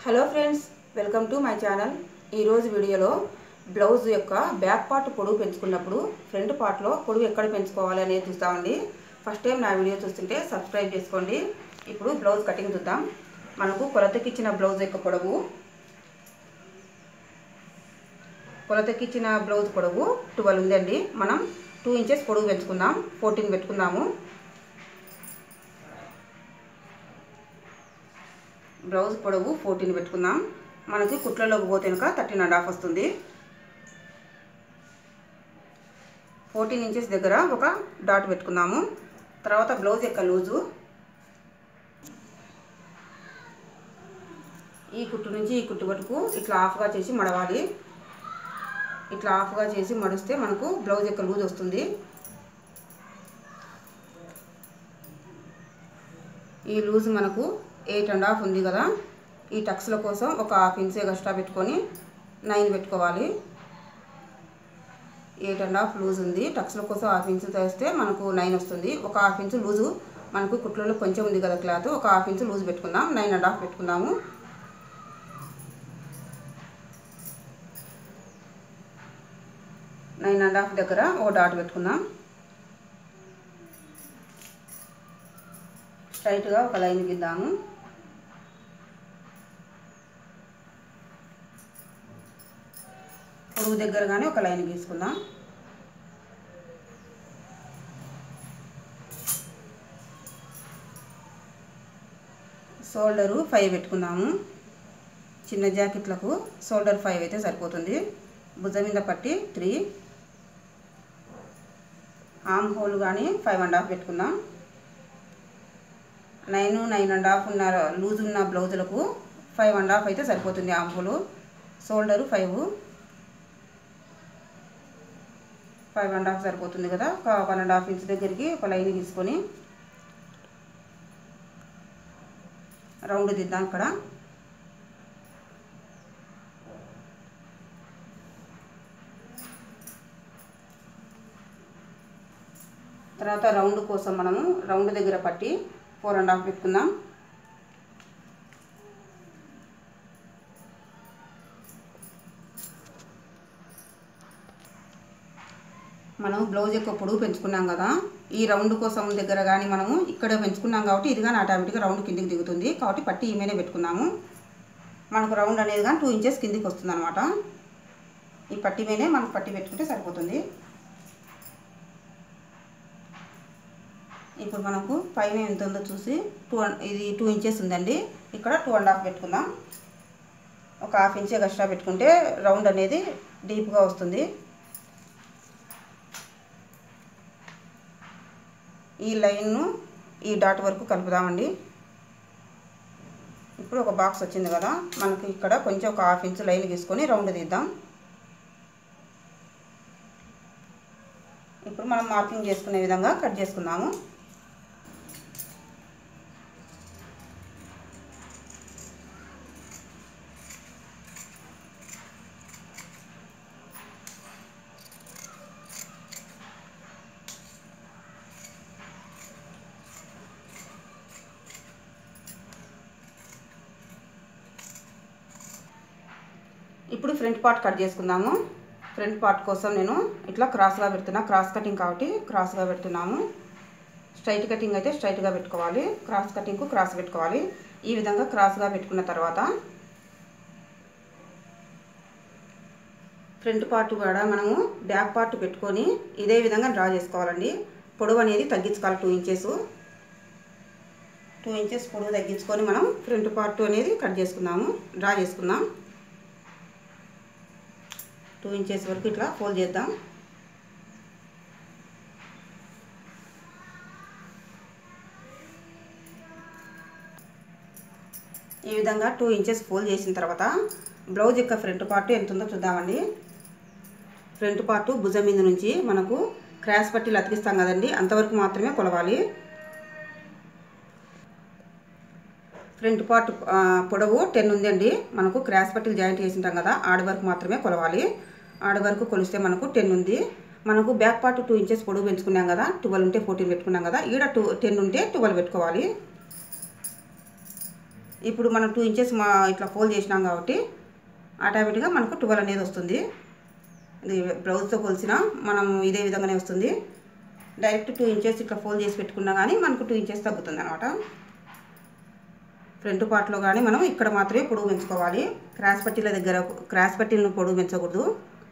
hello friends welcome to my channel ఈరోజు వీడియోలో blouse యొక్క బ్యాక్ పార్ట్ పొడవు పెంచుకున్నప్పుడు ఫ్రంట్ పార్ట్లో పొడవు ఎక్కడ పెంచుకోవాలి అనేది చూస్తామండి ఫస్ట్ టైం నా వీడియో చూస్తుంటే సబ్స్క్రైబ్ చేసుకోండి ఇప్పుడు బ్లౌజ్ కటింగ్ చూద్దాం మనకు కొలతకి ఇచ్చిన బ్లౌజ్ యొక్క పొడవు కొలతకి ఇచ్చిన బ్లౌజ్ పొడవు ట్వెల్వ్ ఉందండి మనం టూ ఇంచెస్ పొడవు పెంచుకుందాం ఫోర్టీన్ పెట్టుకుందాము బ్లౌజ్ పొడవు ఫోర్టీన్ పెట్టుకుందాం మనకి కుట్లలోకి పోతే కనుక థర్టీన్ అండ్ హాఫ్ వస్తుంది ఫోర్టీన్ ఇంచెస్ దగ్గర ఒక డాట్ పెట్టుకుందాము తర్వాత బ్లౌజ్ యొక్క లూజు ఈ కుట్టు నుంచి ఈ కుట్టు వరకు ఇట్లా హాఫ్గా చేసి మడవాలి ఇట్లా హాఫ్గా చేసి మడిస్తే మనకు బ్లౌజ్ యొక్క లూజ్ వస్తుంది ఈ లూజ్ మనకు ఎయిట్ అండ్ హాఫ్ ఉంది కదా ఈ టక్స్ల కోసం ఒక హాఫ్ ఇంచ్ ఎక్స్ట్రా పెట్టుకొని నైన్ పెట్టుకోవాలి ఎయిట్ అండ్ హాఫ్ లూజ్ ఉంది టక్స్ల కోసం హాఫ్ ఇంచ్ తెస్తే మనకు నైన్ వస్తుంది ఒక హాఫ్ ఇంచ్ లూజు మనకు కుట్లలో కొంచెం ఉంది కదా క్లాత్ ఒక హాఫ్ ఇంచ్ లూజ్ పెట్టుకుందాం నైన్ అండ్ హాఫ్ పెట్టుకుందాము నైన్ అండ్ హాఫ్ దగ్గర ఒక డాట్ పెట్టుకుందాం స్ట్రైట్గా ఒక లైన్ గీద్దాము పొడుగు దగ్గరగానే ఒక లైన్ గీసుకుందాం షోల్డరు ఫైవ్ పెట్టుకుందాము చిన్న జాకెట్లకు షోల్డర్ ఫైవ్ అయితే సరిపోతుంది భుజం మీద పట్టి త్రీ ఆమ్ హోల్ కానీ ఫైవ్ అండ్ హాఫ్ పెట్టుకుందాం నైన్ నైన్ అండ్ హాఫ్ ఉన్న లూజ్ ఉన్న బ్లౌజులకు ఫైవ్ అండ్ హాఫ్ అయితే సరిపోతుంది ఆంపులు shoulder five five and half సరిపోతుంది కదా ఒక వన్ అండ్ హాఫ్ ఇంచ్ దగ్గరికి ఒక లైన్ తీసుకొని రౌండ్ దిద్దాం ఇక్కడ తర్వాత రౌండ్ కోసం మనము రౌండ్ దగ్గర పట్టి ఫోర్ అండ్ హాఫ్ పెట్టుకుందాం మనం బ్లౌజ్ యొక్క పొడవు పెంచుకున్నాం కదా ఈ రౌండ్ కోసం దగ్గర కానీ మనము ఇక్కడ పెంచుకున్నాం కాబట్టి ఇది కానీ ఆటోమేటిక్గా రౌండ్ కిందికి దిగుతుంది కాబట్టి పట్టి ఈమెనే పెట్టుకున్నాము మనకు రౌండ్ అనేది కానీ టూ ఇంచెస్ కిందికి వస్తుంది అనమాట ఈ పట్టి మీదే మనకు పట్టి పెట్టుకుంటే సరిపోతుంది ఇప్పుడు మనకు పైన ఎంత ఉందో చూసి టూ ఇది టూ ఇంచెస్ ఉందండి ఇక్కడ టూ అండ్ హాఫ్ పెట్టుకుందాం ఒక హాఫ్ ఇంచ్ ఎక్స్ట్రా పెట్టుకుంటే రౌండ్ అనేది డీప్గా వస్తుంది ఈ లైన్ను ఈ డాట్ వరకు కలుపుదామండి ఇప్పుడు ఒక బాక్స్ వచ్చింది కదా మనకి ఇక్కడ కొంచెం ఒక హాఫ్ ఇంచ్ లైన్ తీసుకొని రౌండ్ తీద్దాం ఇప్పుడు మనం మార్కింగ్ చేసుకునే విధంగా కట్ చేసుకుందాము ఇప్పుడు ఫ్రంట్ పార్ట్ కట్ చేసుకుందాము ఫ్రంట్ పార్ట్ కోసం నేను ఇట్లా క్రాస్గా పెడుతున్నా క్రాస్ కటింగ్ కాబట్టి క్రాస్గా పెడుతున్నాము స్ట్రైట్ కటింగ్ అయితే స్ట్రైట్గా పెట్టుకోవాలి క్రాస్ కటింగ్కు క్రాస్ పెట్టుకోవాలి ఈ విధంగా క్రాస్గా పెట్టుకున్న తర్వాత ఫ్రంట్ పార్ట్ కూడా మనము బ్యాక్ పార్ట్ పెట్టుకొని ఇదే విధంగా డ్రా చేసుకోవాలండి పొడవు అనేది తగ్గించుకోవాలి టూ ఇంచెస్ టూ ఇంచెస్ పొడవు తగ్గించుకొని మనం ఫ్రంట్ పార్ట్ అనేది కట్ చేసుకుందాము డ్రా చేసుకుందాం టూ ఇంచెస్ వరకు ఇట్లా ఫోల్డ్ చేద్దాం ఈ విధంగా టూ ఇంచెస్ ఫోల్డ్ చేసిన తర్వాత బ్లౌజ్ యొక్క ఫ్రంట్ పార్ట్ ఎంత ఉందో చూద్దామండి ఫ్రంట్ పార్ట్ భుజం మీద నుంచి మనకు క్రాస్ పట్టీలు అతికిస్తాం కదండి అంతవరకు మాత్రమే కొలవాలి ఫ్రంట్ పార్ట్ పొడవు టెన్ ఉందండి మనకు క్రాస్ పట్టీలు జాయింట్ చేసింటాం కదా ఆడి వరకు మాత్రమే కొలవాలి ఆడ వరకు కొలిస్తే మనకు టెన్ ఉంది మనకు బ్యాక్ పార్ట్ టూ ఇంచెస్ పొడవు పెంచుకున్నాం కదా ట్వెల్వ్ ఉంటే ఫోర్టీన్ పెట్టుకున్నాం కదా ఈడ టూ టెన్ ఉంటే ట్వెల్వ్ పెట్టుకోవాలి ఇప్పుడు మనం టూ ఇంచెస్ మా ఇట్లా ఫోల్డ్ చేసినాం కాబట్టి ఆటోమేటిక్గా మనకు ట్వెల్వ్ అనేది వస్తుంది ఇది బ్లౌజ్తో కొలిసిన మనం ఇదే విధంగానే వస్తుంది డైరెక్ట్ టూ ఇంచెస్ ఇట్లా ఫోల్డ్ చేసి పెట్టుకున్నా కానీ మనకు టూ ఇంచెస్ తగ్గుతుంది అనమాట ఫ్రంట్ పార్ట్లో కానీ మనం ఇక్కడ మాత్రమే పొడుగు పెంచుకోవాలి క్రాస్ పట్టీల దగ్గర క్రాస్ పట్టీలను పొడుగు పెంచకూడదు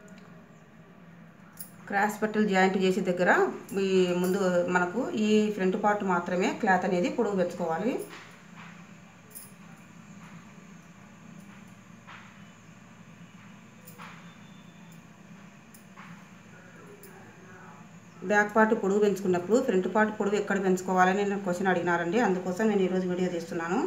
క్రాస్ పట్టీలు జాయింట్ చేసే దగ్గర ఈ ముందు మనకు ఈ ఫ్రంట్ పార్ట్ మాత్రమే క్లాత్ అనేది పొడుగు పెంచుకోవాలి బ్యాక్ పార్ట్ పొడుగు పెంచుకున్నప్పుడు ఫ్రంట్ పార్ట్ పొడుగు ఎక్కడ పెంచుకోవాలని నేను క్వశ్చన్ అడిగినారండి అందుకోసం నేను ఈరోజు వీడియో తీస్తున్నాను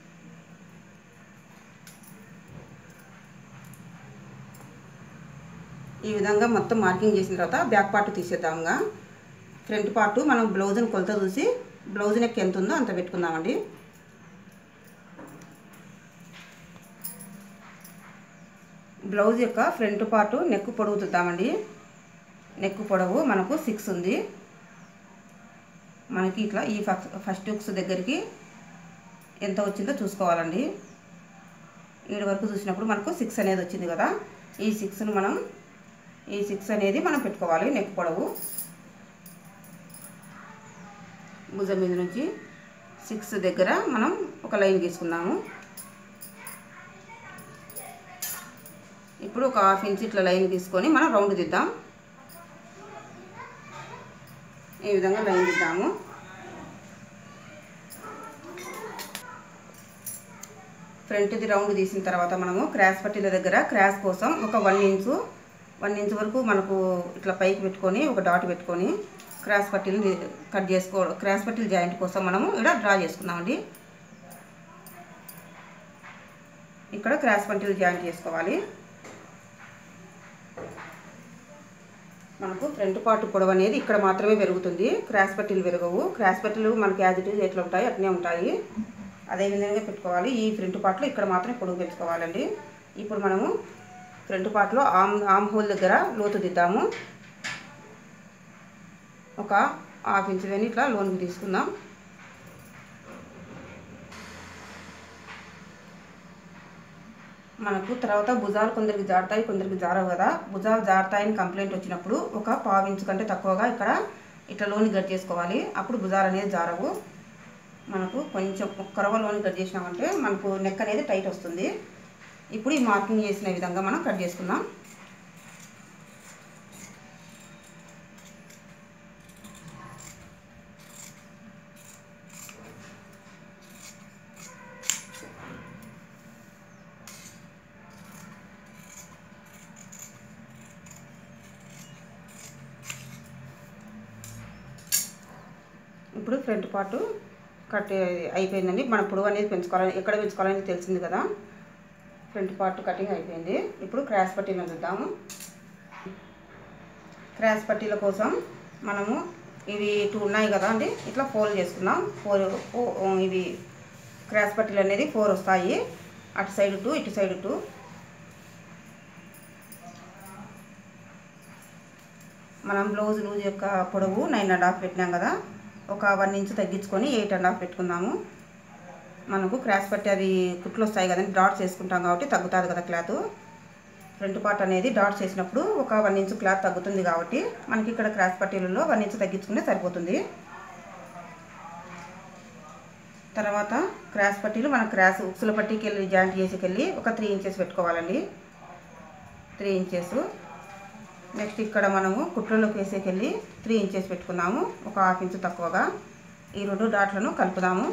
ఈ విధంగా మొత్తం మార్కింగ్ చేసిన తర్వాత బ్యాక్ పార్ట్ తీసేద్దాముగా ఫ్రంట్ పార్ట్ మనం బ్లౌజ్ని కొలత చూసి బ్లౌజ్ నెక్ ఎంత ఉందో అంత పెట్టుకుందామండి బ్లౌజ్ యొక్క ఫ్రంట్ పార్ట్ నెక్ పొడవు చూద్దామండి నెక్ పొడవు మనకు సిక్స్ ఉంది మనకి ఇట్లా ఈ ఫస్ట్ హుక్స్ దగ్గరికి ఎంత వచ్చిందో చూసుకోవాలండి ఏడు వరకు చూసినప్పుడు మనకు సిక్స్ అనేది వచ్చింది కదా ఈ సిక్స్ను మనం ఈ సిక్స్ అనేది మనం పెట్టుకోవాలి నెక్ పొడవు భుజం మీద నుంచి సిక్స్ దగ్గర మనం ఒక లైన్ గీసుకుందాము ఇప్పుడు ఒక హాఫ్ ఇంచ్ ఇట్లా లైన్ తీసుకొని మనం రౌండ్ దిద్దాం ఈ విధంగా లైన్ దిద్దాము ఫ్రంట్ది రౌండ్ తీసిన తర్వాత మనము క్రాస్ పట్టీల దగ్గర క్రాస్ కోసం ఒక వన్ ఇంచు వన్ ఇంచ్ వరకు మనకు ఇట్లా పైకి పెట్టుకొని ఒక డాట్ పెట్టుకొని క్రాస్ పట్టీలు కట్ చేసుకో క్రాస్ పట్టీలు జాయింట్ కోసం మనము ఇక్కడ డ్రా చేసుకుందామండి ఇక్కడ క్రాస్ పట్టీలు జాయింట్ చేసుకోవాలి మనకు ఫ్రంట్ పార్ట్ పొడవు అనేది ఇక్కడ మాత్రమే పెరుగుతుంది క్రాస్ పట్టీలు పెరగవు క్రాస్ పట్టీలు మనకి యాజ్ ఇట్ ఈజ్ ఎట్లా ఉంటాయి అట్నే ఉంటాయి అదే విధంగా పెట్టుకోవాలి ఈ ఫ్రంట్ పార్ట్లో ఇక్కడ మాత్రమే పొడుగు పెంచుకోవాలండి ఇప్పుడు మనము ఫ్రంట్ పార్ట్లో ఆమ్ ఆమ్ హోల్ దగ్గర లోతు దిద్దాము ఒక హాఫ్ ఇంచ్ కానీ ఇట్లా లోన్కి తీసుకుందాం మనకు తర్వాత భుజాలు కొందరికి జారుతాయి కొందరికి జారవు కదా భుజాలు జారుతాయని కంప్లైంట్ వచ్చినప్పుడు ఒక పావు ఇంచు కంటే తక్కువగా ఇక్కడ ఇట్లా లోని గట్ చేసుకోవాలి అప్పుడు భుజాలు అనేది జారవు మనకు కొంచెం కరవ లోని కట్ చేసినామంటే మనకు నెక్ అనేది టైట్ వస్తుంది ఇప్పుడు ఈ మార్కింగ్ చేసిన విధంగా మనం కట్ చేసుకుందాం ఇప్పుడు ఫ్రంట్ పార్ట్ కట్ అయిపోయిందండి మన పొడవు అనేది పెంచుకోవాలని ఎక్కడ పెంచుకోవాలని తెలిసింది కదా ఫ్రంట్ పార్ట్ కటింగ్ అయిపోయింది ఇప్పుడు క్రాస్ పట్టీలను చూద్దాము క్రాస్ పట్టీల కోసం మనము ఇవి టూ ఉన్నాయి కదా అండి ఇట్లా ఫోల్డ్ చేసుకుందాం ఫోర్ ఇవి క్రాస్ పట్టీలు అనేది ఫోర్ వస్తాయి అటు సైడ్ టూ ఇటు సైడ్ టూ మనం బ్లౌజ్ లూజ్ యొక్క పొడవు నైన్ అండ్ హాఫ్ పెట్టినాం కదా ఒక వన్ ఇంచ్ తగ్గించుకొని ఎయిట్ అండ్ హాఫ్ పెట్టుకుందాము మనకు క్రాస్ పట్టి అది కుట్లు వస్తాయి కదండి డాట్స్ వేసుకుంటాం కాబట్టి తగ్గుతుంది కదా క్లాత్ ఫ్రంట్ పార్ట్ అనేది డాట్స్ వేసినప్పుడు ఒక వన్ ఇంచ్ క్లాత్ తగ్గుతుంది కాబట్టి మనకి ఇక్కడ క్రాస్ పట్టీలలో వన్ ఇంచ్ తగ్గించుకుంటే సరిపోతుంది తర్వాత క్రాస్ పట్టీలు మన క్రాస్ ఉక్సుల పట్టీకి వెళ్ళి జాయింట్ చేసేకెళ్ళి ఒక త్రీ ఇంచెస్ పెట్టుకోవాలండి త్రీ ఇంచెస్ నెక్స్ట్ ఇక్కడ మనము కుట్రలోకి వేసేకెళ్ళి త్రీ ఇంచెస్ పెట్టుకున్నాము ఒక హాఫ్ ఇంచు తక్కువగా ఈ రెండు డాట్లను కలుపుదాము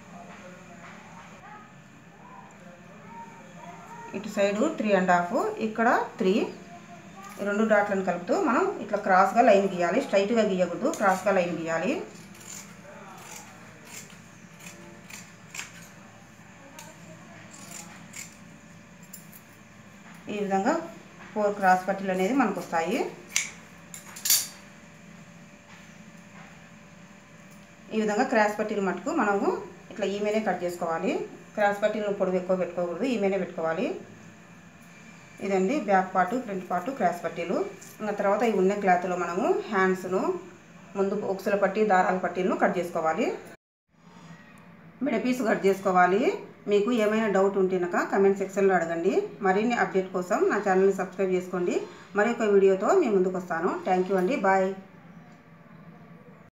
ఇటు సైడు త్రీ అండ్ హాఫ్ ఇక్కడ త్రీ ఈ రెండు డాట్లను కలుపుతూ మనం ఇట్లా క్రాస్గా లైన్ గీయాలి స్ట్రైట్గా గీయకూడదు క్రాస్గా లైన్ గీయాలి ఈ విధంగా ఫోర్ క్రాస్ పట్టీలు అనేది మనకు వస్తాయి ఈ విధంగా క్రాస్ పట్టీలు మటుకు మనము ఇట్లా ఈమెనే కట్ చేసుకోవాలి క్రాస్ పట్టీలు పొడవు ఎక్కువ పెట్టుకోకూడదు ఈమెనే పెట్టుకోవాలి ఇదండి back part front part cross పట్టీలు ఇంకా తర్వాత ఈ ఉన్న క్లాత్లో మనము హ్యాండ్స్ను ముందు ఉక్సుల పట్టి దారాల పట్టీలను కట్ చేసుకోవాలి మిడ పీస్ కట్ చేసుకోవాలి మీకు ఏమైనా డౌట్ ఉంటే కనుక కమెంట్ సెక్షన్లో అడగండి మరిన్ని అప్డేట్ కోసం నా ఛానల్ని సబ్స్క్రైబ్ చేసుకోండి మరి ఒక వీడియోతో మీ ముందుకు వస్తాను థ్యాంక్ యూ అండి బాయ్